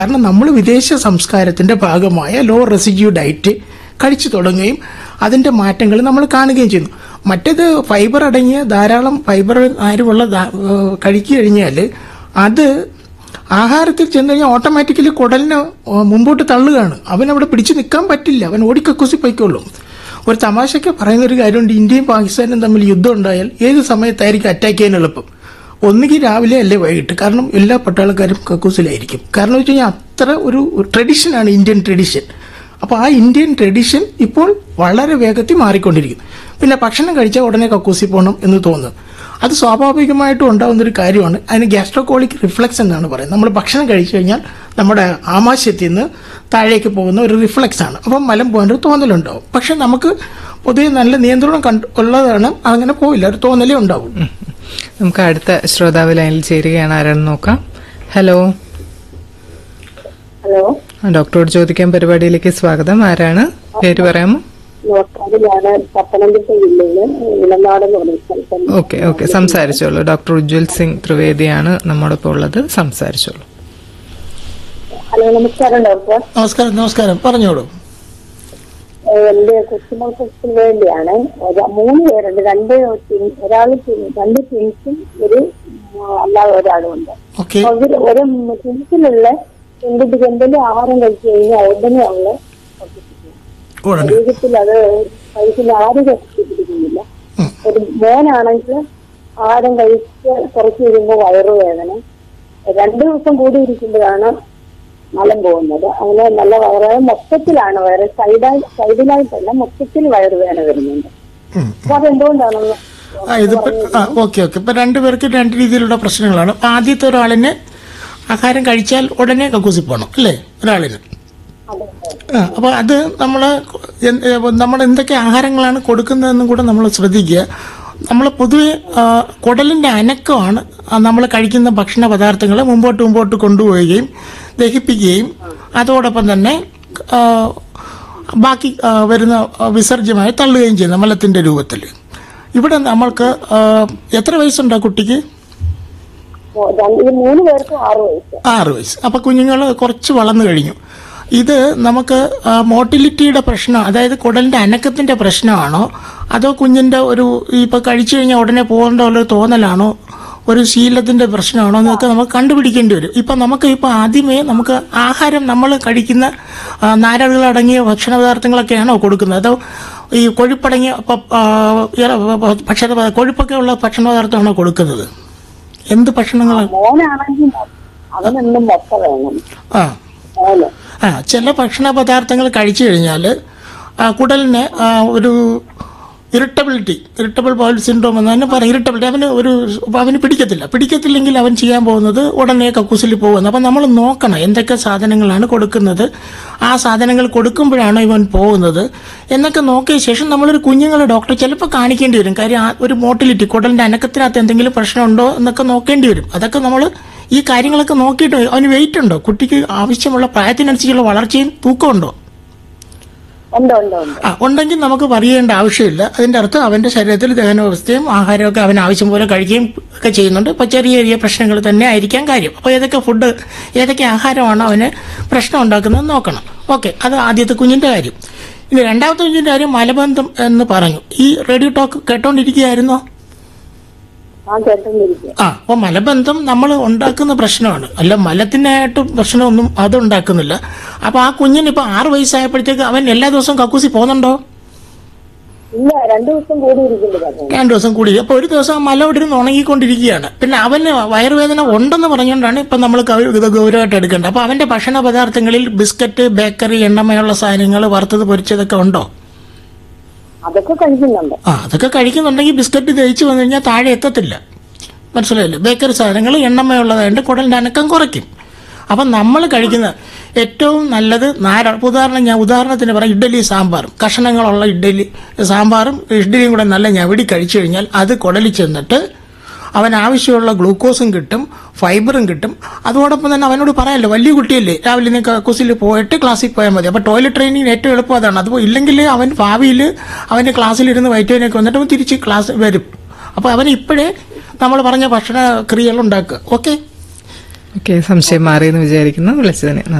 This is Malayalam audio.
കാരണം നമ്മൾ വിദേശ സംസ്കാരത്തിന്റെ ഭാഗമായ ലോ റെസിഡ്യൂ ഡയറ്റ് കഴിച്ചു തുടങ്ങുകയും അതിന്റെ മാറ്റങ്ങൾ നമ്മൾ കാണുകയും ചെയ്യുന്നു മറ്റേത് ഫൈബർ അടങ്ങിയ ധാരാളം ഫൈബർ ആരുമുള്ള ദാ- ഏഹ് കഴിച്ചു കഴിഞ്ഞാൽ അത് ആഹാരത്തിൽ ചെന്ന് കഴിഞ്ഞാൽ ഓട്ടോമാറ്റിക്കലി കുടലിന് മുമ്പോട്ട് തള്ളുകയാണ് അവൻ അവിടെ പിടിച്ചു നിൽക്കാൻ പറ്റില്ല അവൻ ഓടിക്കക്കൂസി പോയിക്കോളും ഒരു തമാശയ്ക്ക് പറയുന്ന ഒരു കാര്യമുണ്ട് ഇന്ത്യയും പാകിസ്ഥാനും തമ്മിൽ യുദ്ധം ഉണ്ടായാൽ ഏത് സമയത്തായിരിക്കും അറ്റാക്ക് ചെയ്യാൻ എളുപ്പം ഒന്നുകിൽ രാവിലെ അല്ലേ വൈകിട്ട് കാരണം എല്ലാ പട്ടാളക്കാരും കക്കൂസിലായിരിക്കും കാരണം വെച്ച് കഴിഞ്ഞാൽ അത്ര ഒരു ട്രഡീഷനാണ് ഇന്ത്യൻ ട്രഡീഷൻ അപ്പോൾ ആ ഇന്ത്യൻ ട്രഡീഷൻ ഇപ്പോൾ വളരെ വേഗത്തിൽ മാറിക്കൊണ്ടിരിക്കുന്നു പിന്നെ ഭക്ഷണം കഴിച്ചാൽ ഉടനെ കക്കൂസി പോകണം എന്ന് തോന്നുന്നു അത് സ്വാഭാവികമായിട്ടും ഉണ്ടാകുന്ന ഒരു കാര്യമാണ് അതിന് ഗ്യാസ്ട്രോകോളിക് റിഫ്ലക്സ് എന്നാണ് പറയുന്നത് നമ്മൾ ഭക്ഷണം കഴിച്ചു കഴിഞ്ഞാൽ നമ്മുടെ ആമാശയത്തിൽ നിന്ന് താഴേക്ക് പോകുന്ന ഒരു റിഫ്ലക്സ് ആണ് അപ്പം മലം പോകാൻ ഒരു തോന്നലുണ്ടാവും പക്ഷെ നമുക്ക് പൊതുവെ നല്ല നിയന്ത്രണം കണ്ട് ഉള്ളതാണ് അങ്ങനെ പോവില്ല ഒരു തോന്നലേ ഉണ്ടാവും നമുക്ക് അടുത്ത ശ്രോതാവ് ലൈനിൽ ചേരുകയാണ് ആരാണെന്ന് നോക്കാം ഹലോ ഹലോ ആ, ഡോക്ടറോട് ചോദിക്കാൻ പരിപാടിയിലേക്ക് സ്വാഗതം ആരാണ് പേര് പറയാമോ നമസ്കാരം ഞാൻ പത്തനംതിട്ട ജില്ലയില് ഇളനാട് എന്ന് പറഞ്ഞ സ്ഥലത്ത് ഓക്കെ ഓക്കെ സംസാരിച്ചോളൂ ഡോക്ടർ ഉജ്വൽ സിംഗ് ത്രിവേദിയാണ് നമ്മോടൊപ്പം ഉള്ളത് സംസാരിച്ചോളൂ ഹലോ നമസ്കാരം ഡോക്ടർ നമസ്കാരം നമസ്കാരം പറഞ്ഞോളൂ ഏഹ് എന്റെ കൊച്ചുമക്കൾക്ക് വേണ്ടിയാണ് ഒരു മൂന്ന് പേരുണ്ട് രണ്ട് twin- ഒരാള് twin- രണ്ട് ട്വിൻസും ഒരു ഉം, അല്ലാതെ ഒരാളും ഉണ്ട് ഓക്കെ അവര് ഒരു ട്വിൻസിലുള്ള പെൺകുട്ടിക്ക് എന്തെങ്കിലും ആഹാരം കഴിച്ചു കഴിഞ്ഞാൽ ഉടനെ അവള് ഉടനെ ശരീരത്തിൽ അത് കഴിക്കുന്ന ആരും പിടിക്കുന്നില്ല ഉം. ഒരു മോനാണെങ്കിൽ ആഹാരം കഴിച്ച് കുറച്ച് കഴിയുമ്പോൾ വയറുവേദന രണ്ടു ദിവസം കൂടി ഇരിക്കുമ്പോഴാണ് മലം പോകുന്നത് അങ്ങനെ നല്ല വയറുവേദന മൊത്തത്തിലാണ് വയറ് സൈഡായി സൈഡിലായിട്ടല്ല മൊത്തത്തിൽ വയറുവേദന വരുന്നുണ്ട് ഉം. അപ്പൊ അതെന്തുകൊണ്ടാണെന്ന് ആ ഇതിപ്പോ ആ ഓക്കെ ഓക്കെ ഇപ്പൊ രണ്ടുപേർക്ക് രണ്ട് രീതിയിലുള്ള പ്രശ്നങ്ങളാണ് അപ്പൊ ആദ്യത്തെ ഒരാളിന് ആഹാരം കഴിച്ചാൽ ഉടനെ കക്കൂസി പോകണം അല്ലേ ഒരാളിന് അതെ ആ അപ്പൊ അത് നമ്മൾ നമ്മൾ എന്തൊക്കെ ആഹാരങ്ങളാണ് കൊടുക്കുന്നതെന്നും കൂടെ നമ്മൾ ശ്രദ്ധിക്കുക നമ്മൾ പൊതുവെ ആ, കുടലിന്റെ അനക്കമാണ് നമ്മൾ കഴിക്കുന്ന ഭക്ഷണ പദാർത്ഥങ്ങൾ മുമ്പോട്ട് മുമ്പോട്ട് കൊണ്ടുപോവുകയും ദഹിപ്പിക്കുകയും അതോടൊപ്പം തന്നെ ആ, ബാക്കി ആ, വരുന്ന ആ, വിസർജ്യമായി തള്ളുകയും ചെയ്യുന്ന മലത്തിന്റെ രൂപത്തിൽ ഇവിടെ നമ്മൾക്ക് ആ, എത്ര വയസ്സുണ്ട് ആ കുട്ടിക്ക് ഓ, രണ്ട്- ഈ മൂന്ന് പേർക്കും ആറ് വയസ്സ് ആറ് വയസ്സ് അപ്പൊ കുഞ്ഞുങ്ങൾ കുറച്ച് വളർന്നു കഴിഞ്ഞു ഇത് നമുക്ക് ആ, മോട്ടിലിറ്റിയുടെ പ്രശ്നം അതായത് കുടലിന്റെ അനക്കത്തിന്റെ പ്രശ്നമാണോ അതോ കുഞ്ഞിന്റെ ഒരു ഇപ്പൊ കഴിച്ചു കഴിഞ്ഞാൽ ഉടനെ പോകേണ്ട ഒരു തോന്നലാണോ ഒരു ശീലത്തിന്റെ പ്രശ്നമാണോ എന്നൊക്കെ നമുക്ക് കണ്ടുപിടിക്കേണ്ടി വരും ഇപ്പൊ നമുക്ക് ഇപ്പൊ ആദ്യമേ നമുക്ക് ആഹാരം നമ്മൾ കഴിക്കുന്ന ആ, നാരുകളടങ്ങിയ ഭക്ഷണ പദാർത്ഥങ്ങളൊക്കെയാണോ കൊടുക്കുന്നത് അതോ ഈ കൊഴുപ്പടങ്ങിയ പ- ആ, ഇറ- ഭക്ഷണ പദാ- കൊഴുപ്പൊക്കെ ഉള്ള ഭക്ഷണ പദാർത്ഥമാണോ കൊടുക്കുന്നത് എന്ത് ഭക്ഷണങ്ങളാണ് മോനാണെങ്കിൽ മൊ- അവനെന്നും മൊത്ത വേണം ആ മോന് ആ ചില ഭക്ഷണ പദാർത്ഥങ്ങൾ കഴിച്ചു കഴിഞ്ഞാൽ കുടലിന് ആ, ഒരു ഇറിറ്റബിലിറ്റി ഇറിറ്റബിൾ ബൗൾ സിൻഡ്രോം എന്ന് തന്നെ പറയും ഇറിറ്റബിലിറ്റി അവന് ഒരു അവന് പിടിക്കത്തില്ല പിടിക്കത്തില്ലെങ്കിൽ അവൻ ചെയ്യാൻ പോകുന്നത് ഉടനെ കക്കൂസിൽ പോകുന്നത് അപ്പം നമ്മൾ നോക്കണം എന്തൊക്കെ സാധനങ്ങളാണ് കൊടുക്കുന്നത് ആ സാധനങ്ങൾ കൊടുക്കുമ്പോഴാണ് ഇവൻ പോകുന്നത് എന്നൊക്കെ നോക്കിയ ശേഷം നമ്മളൊരു കുഞ്ഞുങ്ങളെ ഡോക്ടറെ ചിലപ്പോൾ കാണിക്കേണ്ടി വരും കാര്യം ആ ഒരു മോട്ടിലിറ്റി കുടലിൻ്റെ അനക്കത്തിനകത്ത് എന്തെങ്കിലും പ്രശ്നമുണ്ടോ എന്നൊക്കെ നോക്കേണ്ടി വരും അതൊക്കെ നമ്മൾ ഈ കാര്യങ്ങളൊക്കെ നോക്കിയിട്ട് അവന് വെയിറ്റ് ഉണ്ടോ കുട്ടിക്ക് ആവശ്യമുള്ള പ്രായത്തിനനുസരിച്ചുള്ള വളർച്ചയും തൂക്കമുണ്ടോ ഉണ്ട് ഉണ്ട് ഉണ്ട് ആ ഉണ്ടെങ്കിൽ നമുക്ക് പറയേണ്ട ആവശ്യമില്ല അതിന്റെ അർത്ഥം അവന്റെ ശരീരത്തിൽ ദഹനവ്യവസ്ഥയും ആഹാരമൊക്കെ അവൻ ആവശ്യം പോലെ കഴിക്കുകയും ഒക്കെ ചെയ്യുന്നുണ്ട് ഇപ്പൊ ചെറിയ ചെറിയ പ്രശ്നങ്ങൾ തന്നെ ആയിരിക്കാം കാര്യം അപ്പോൾ ഏതൊക്കെ ഫുഡ് ഏതൊക്കെ ആഹാരമാണ് അവന് പ്രശ്നം ഉണ്ടാക്കുന്നത് നോക്കണം ഓക്കെ അത് ആദ്യത്തെ കുഞ്ഞിന്റെ കാര്യം ഇനി രണ്ടാമത്തെ കുഞ്ഞിന്റെ കാര്യം മലബന്ധം എന്ന് പറഞ്ഞു ഈ റേഡിയോ ടോക്ക് കേട്ടോണ്ടിരിക്കുകയായിരുന്നോ ആ കേട്ടോണ്ടിരിക്കുക ആ അപ്പോൾ മലബന്ധം നമ്മൾ ഉണ്ടാക്കുന്ന പ്രശ്നമാണ് അല്ല മലത്തിനായിട്ട് പ്രശ്നമൊന്നും അത് ഉണ്ടാക്കുന്നില്ല അപ്പോൾ ആ കുഞ്ഞിന് ഇപ്പോൾ ആറ് വയസ്സായപ്പോഴത്തേക്ക് അവൻ എല്ലാ ദിവസവും കക്കൂസി പോകുന്നുണ്ടോ ഇല്ല രണ്ടു ദിവസം കൂടി ഇരിക്കുമ്പോഴാണ് രണ്ട് ദിവസം കൂടി അപ്പോൾ ഒരു ദിവസം ആ മല ഇവിടെ ഇരുന്ന് ഉണങ്ങിക്കൊണ്ടിരിക്കുകയാണ് പിന്നെ അവന് വയറുവേദന ഉണ്ടെന്ന് പറഞ്ഞുകൊണ്ടാണ് ഇപ്പം നമ്മൾ ഗൗ- ഇത് ഗൗരവമായിട്ട് എടുക്കേണ്ടത് അപ്പോൾ അവൻ്റെ ഭക്ഷണ പദാർത്ഥങ്ങളിൽ ബിസ്ക്കറ്റ് ബേക്കറി എണ്ണമയുള്ള സാധനങ്ങൾ വറുത്തത് പൊരിച്ചതൊക്കെ ഉണ്ടോ അതൊക്കെ കഴിക്കുന്നുണ്ട് ആ അതൊക്കെ കഴിക്കുന്നുണ്ടെങ്കിൽ ബിസ്ക്കറ്റ് ദഹിച്ചു വന്നു കഴിഞ്ഞാൽ താഴെ എത്തത്തില്ല മനസ്സിലായില്ലേ ബേക്കറി സാധനങ്ങൾ എണ്ണമയുള്ളതായതുകൊണ്ട് കുടലിൻ്റെ അനക്കം കുറയ്ക്കും അപ്പം നമ്മൾ കഴിക്കുന്ന ഏറ്റവും നല്ലത് നാര ഉദാഹരണം ഞാൻ ഉദാഹരണത്തിന് പറയാം ഇഡ്ഡലി സാമ്പാറും കഷണങ്ങളുള്ള ഇഡ്ഡലി സാമ്പാറും ഇഡ്ഡലിയും കൂടെ നല്ല ഞവിടി കഴിച്ചു കഴിഞ്ഞാൽ അത് കുടലിൽ ചെന്നിട്ട് അവൻ ആവശ്യമുള്ള ഗ്ലൂക്കോസും കിട്ടും ഫൈബറും കിട്ടും അതോടൊപ്പം തന്നെ അവനോട് പറയാമല്ലോ വലിയ കുട്ടിയല്ലേ രാവിലെ നീ കക്കൂസിൽ പോയിട്ട് ക്ലാസ്സിൽ പോയാൽ മതി അപ്പോൾ ടോയ്ലറ്റ് ട്രെയിനിങ് ഏറ്റവും എളുപ്പം അതാണ് അതുപോലെ ഇല്ലെങ്കിൽ അവൻ ഭാവിയിൽ അവൻ്റെ ക്ലാസ്സിലിരുന്ന് വയറ്റുവേനൊക്കെ വന്നിട്ട് അവൻ തിരിച്ച് ക്ലാസ് വരും അപ്പോൾ അവൻ ഇപ്പോഴേ നമ്മൾ പറഞ്ഞ ഭക്ഷണ ക്രിയകൾ ഉണ്ടാക്കുക ഓക്കെ ഓക്കെ സംശയം മാറിയെന്ന് വിചാരിക്കുന്നു വിളിച്ചതിന്